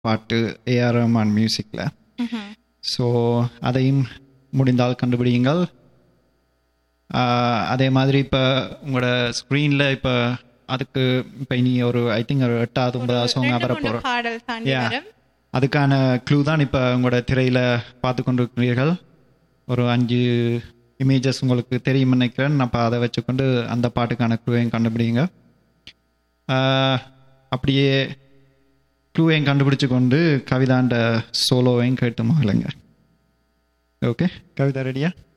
பாட்டு ஏஆர் ரஹ்மான் மியூசிக்கில் ஸோ அதையும் முடிந்தால் கண்டுபிடியுங்கள் ஆஹ் அதே மாதிரி இப்போ உங்களோட ஸ்க்ரீனில் இப்போ அதுக்கு இப்போ இனி ஒரு ஐ திங்க் ஒரு எட்டாவது ஒன்பதாவது சாங் ரெண்டு வர மூணு போகிறோம் பாடல் தாண்டி Yeah. வரும் அதுக்கான க்ளூ தான் இப்போ உங்களோட திரையில் பார்த்து கொண்டிருக்கிறீர்கள் ஒரு அஞ்சு இமேஜஸ் உங்களுக்கு தெரியும் நினைக்கிறேன் அப்போ அதை வச்சுக்கொண்டு அந்த பாட்டுக்கான க்ளூவையும் கண்டுபிடிங்க ஆஹ் அப்படியே க்ளூவையும் கண்டுபிடிச்சு கொண்டு கவிதாண்ட சோலோவையும் கேட்டு மகளுங்க ஓகே கவிதா ரெடியா